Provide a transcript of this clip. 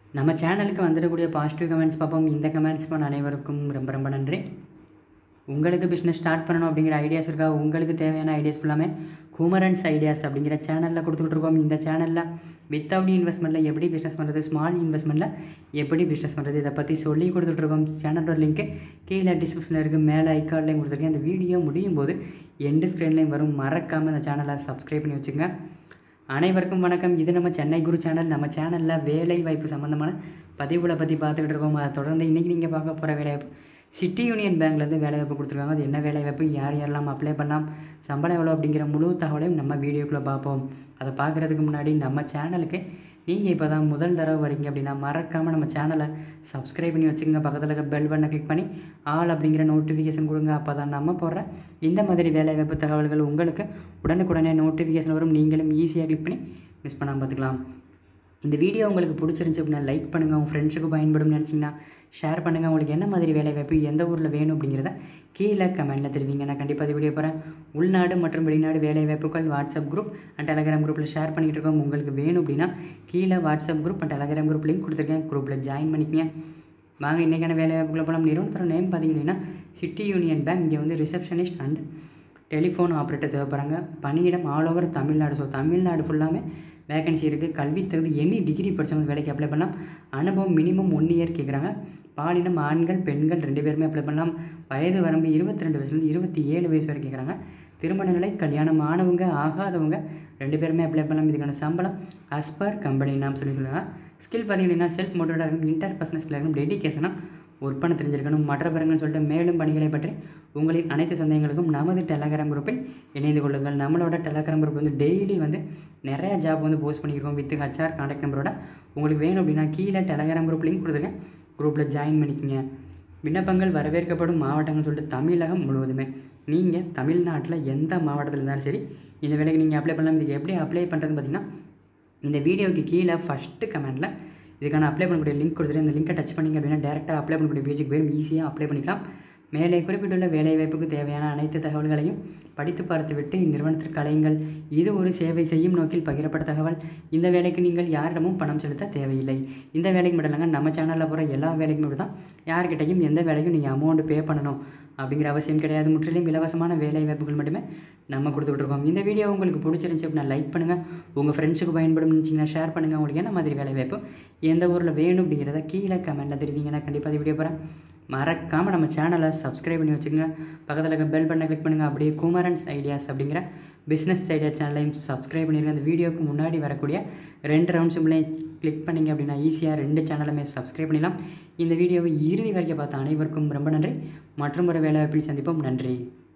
நம்ம சேனலுக்கு வந்துடக்கூடிய positive comments பார்ப்போம் இந்த கமெண்ட்ஸ் பண்ண அனைவருக்கும் ரொம்ப ரொம்ப நன்றி உங்களுக்கு பிஸ்னஸ் ஸ்டார்ட் பண்ணணும் அப்படிங்கிற ஐடியாஸ் இருக்கா உங்களுக்கு தேவையான ஐடியாஸ் ஃபுல்லாமே குமரன்ஸ் ஐடியாஸ் அப்படிங்கிற சேனலில் கொடுத்துக்கிட்டு இருக்கோம் இந்த சேனலில் வித்தவுட் இன்வெஸ்ட்மெண்ட்டில் எப்படி பிஸ்னஸ் பண்ணுறது ஸ்மால் இன்வெஸ்ட்மெண்ட்டில் எப்படி பிஸ்னஸ் பண்ணுறது இதை பற்றி சொல்லி கொடுத்துட்ருக்கோம் சேனலோட லிங்க்கு கீழே டிஸ்கிரிப்ஷனில் இருக்குது மேலே ஐக்கார்ட்லையும் கொடுத்துருக்கேன் இந்த வீடியோ முடியும் போது எண்டு ஸ்க்ரீன்லையும் வரும் மறக்காமல் இந்த சேனலை சப்ஸ்கிரைப் பண்ணி வச்சுக்கோங்க அனைவருக்கும் வணக்கம் இது நம்ம சென்னை குரு சேனல் நம்ம சேனலில் வேலை வாய்ப்பு சம்மந்தமான பதிவுகளை பற்றி பார்த்துக்கிட்டு இருக்கோம் அதை தொடர்ந்து இன்றைக்கி நீங்கள் பார்க்க போகிற வேலைவாய்ப்பு சிட்டி யூனியன் பேங்க்லேருந்து வேலைவாய்ப்பு கொடுத்துருக்காங்க அது என்ன வேலைவாய்ப்பு யார் யாரெல்லாம் அப்ளை பண்ணலாம் சம்பளம் எவ்வளோ அப்படிங்கிற முழு தகவலையும் நம்ம வீடியோக்குள்ளே பார்ப்போம் அதை பார்க்குறதுக்கு முன்னாடி நம்ம சேனலுக்கு நீங்கள் இப்போ தான் முதல் தடவை வரீங்க அப்படின்னா மறக்காமல் நம்ம சேனலை சப்ஸ்கிரைப் பண்ணி வச்சுக்கோங்க பக்கத்தில் இருக்க பெல் பட்டனை கிளிக் பண்ணி ஆல் அப்படிங்கிற நோட்டிஃபிகேஷன் கொடுங்க அப்போ தான் நம்ம போடுற இந்த மாதிரி வேலைவாய்ப்பு தகவல்கள் உங்களுக்கு உடனுக்குடனே நோட்டிஃபிகேஷன் வரும் நீங்களும் ஈஸியாக கிளிக் பண்ணி மிஸ் பண்ணாமல் பார்த்துக்கலாம் இந்த வீடியோ உங்களுக்கு பிடிச்சிருந்துச்சி அப்படின்னா லைக் பண்ணுங்கள் உங்கள் ஃப்ரெண்ட்ஸுக்கு பயன்படும் நினச்சிங்கன்னா ஷேர் பண்ணுங்கள் உங்களுக்கு என்ன மாதிரி வேலை வாய்ப்பு எந்த ஊரில் வேணும் அப்படிங்கிறத கீழே கமெண்ட்டில் தெரிவிங்க நான் கண்டிப்பாக இந்த வீடியோ போகிறேன் உள்நாடு மற்றும் வெளிநாடு வேலை வாய்ப்புகள் வாட்ஸ்அப் குரூப் அண்ட் டெலகிராம் குரூப்பில் ஷேர் பண்ணிகிட்டு இருக்கோம் உங்களுக்கு வேணும் அப்படின்னா கீழே WhatsApp group and Telegram group link கொடுத்துருக்கேன் குரூப்பில் ஜாயின் பண்ணிக்கங்க வாங்க இன்றைக்கான வேலை வாய்ப்புகளை போகலாம் நிறுவனத்தோட நேம் பார்த்தீங்க அப்படின்னா சிட்டி யூனியன் பேங்க் இங்கே வந்து ரிசப்ஷனிஸ்ட் அண்ட் டெலிஃபோன் ஆப்ரேட்டர் தேவைப்படுறாங்க பணியிடம் all over Tamil Nadu so Tamil Nadu ஃபுல்லாமே வேகன்சி இருக்குது கல்வி தகுதி எனி டிகிரி படித்தவங்க வேலைக்கு அப்ளை பண்ணலாம் அனுபவம் மினிமம் ஒன் இயர் கேட்குறாங்க பாலினம் ஆண்கள் பெண்கள் ரெண்டு பேருமே அப்ளை பண்ணலாம் வயது வரம்பு இருபத்தி ரெண்டு வயசுலேருந்து இருபத்தி ஏழு வயசு வரை கேட்குறாங்க திருமண நிலை கல்யாணம் ஆனவங்க ஆகாதவங்க ரெண்டு பேருமே அப்ளை பண்ணலாம் இதுக்கான சம்பளம் அஸ்பர் கம்பெனி நாம் சொல்லி சொல்லுவாங்க ஸ்கில் பார்த்தீங்கன்னா செல்ஃப் மோட்டிவேட்டாக இருக்கணும் இன்டர் பர்சனல் ஸ்கில் இருக்கணும் டெடிக்கேஷனாக ஒர்க் பண்ண தெரிஞ்சிருக்கணும் மற்ற பிறகுன்னு சொல்லிட்டு மேலும் பணிகளை பற்றி உங்களின் அனைத்து சந்தேகங்களுக்கும் நமது டெலகிராம் குரூப்பில் இணைந்து கொள்ளுங்கள் நம்மளோட டெலகிராம் குரூப் வந்து டெய்லி வந்து நிறைய ஜாப் வந்து போஸ்ட் பண்ணியிருக்கோம் வித் ஹச்ஆர் கான்டாக்ட் நம்பரோட உங்களுக்கு வேணும் அப்படின்னா கீழே டெலகிராம் குரூப் லிங்க் கொடுத்துருக்கேன் குரூப்பில் ஜாயின் பண்ணிக்கோங்க விண்ணப்பங்கள் வரவேற்கப்படும் மாவட்டங்கள்னு சொல்லிட்டு தமிழகம் முழுவதுமே நீங்கள் தமிழ்நாட்டில் எந்த மாவட்டத்தில் இருந்தாலும் சரி இந்த வேலைக்கு நீங்கள் அப்ளை பண்ணலாம் இதுக்கு எப்படி அப்ளை பண்ணுறதுன்னு பார்த்தீங்கன்னா இந்த வீடியோக்கு கீழே ஃபஸ்ட்டு கமெண்டில் இதுக்கான அப்ளை பண்ணக்கூடிய லிங்க் கொடுத்துட்டு இந்த லிங்கை டச் பண்ணிங்க அப்படின்னா டேரெக்டாக அப்ளை பண்ணக்கூடிய பேஜுக்கு போய் ஈஸியாக அப்ளை பண்ணிக்கலாம் மேலே குறிப்பிட்டுள்ள வேலைவாய்ப்புக்கு தேவையான அனைத்து தகவல்களையும் படித்து பார்த்துவிட்டு இந்நிறுவனத்திற்கு அலையுங்கள் இது ஒரு சேவை செய்யும் நோக்கில் பகிரப்பட்ட தகவல் இந்த வேலைக்கு நீங்கள் யாரிடமும் பணம் செலுத்த தேவையில்லை இந்த வேலைக்கு மட்டும் இல்லைங்க நம்ம சேனலில் போகிற எல்லா வேலைக்கும் மட்டும் தான் யார்கிட்டையும் எந்த வேலைக்கும் நீங்கள் அமௌண்ட் பே பண்ணணும் அப்படிங்கிற அவசியம் கிடையாது முற்றிலும் இலவசமான வேலை வாய்ப்புகள் மட்டுமே நம்ம கொடுத்துக்கிட்டு இருக்கோம் இந்த வீடியோ உங்களுக்கு பிடிச்சிருந்துச்சி அப்படின்னா லைக் பண்ணுங்கள் உங்கள் ஃப்ரெண்ட்ஸுக்கு பயன்படும் நினச்சிங்கன்னா ஷேர் பண்ணுங்கள் உங்களுக்கு என்ன மாதிரி வேலை வாய்ப்பு எந்த ஊரில் வேணும் அப்படிங்கிறத கீழே கமெண்ட்டில் தெரிவிங்க நான் கண்டிப்பாக இந்த வீடியோ போகிறேன் மறக்காமல் நம்ம சேனலை சப்ஸ்கிரைப் பண்ணி வச்சுக்கோங்க பக்கத்தில் இருக்க பெல் பட்டனை கிளிக் பண்ணுங்கள் அப்படியே குமரன்ஸ் ஐடியாஸ் அப்படிங்கிற பிஸ்னஸ் ஐடியா சேனலையும் சப்ஸ்கிரைப் பண்ணிடுங்க அந்த வீடியோக்கு முன்னாடி வரக்கூடிய ரெண்டு ரவுண்ட் சிம்பிளையும் கிளிக் பண்ணிங்க அப்படின்னா ஈஸியாக ரெண்டு சேனலுமே சப்ஸ்கிரைப் பண்ணிடலாம் இந்த வீடியோவை இறுதி வரைக்கும் பார்த்த அனைவருக்கும் ரொம்ப நன்றி மற்றும் ஒரு வேலை வாய்ப்பில் சந்திப்போம் நன்றி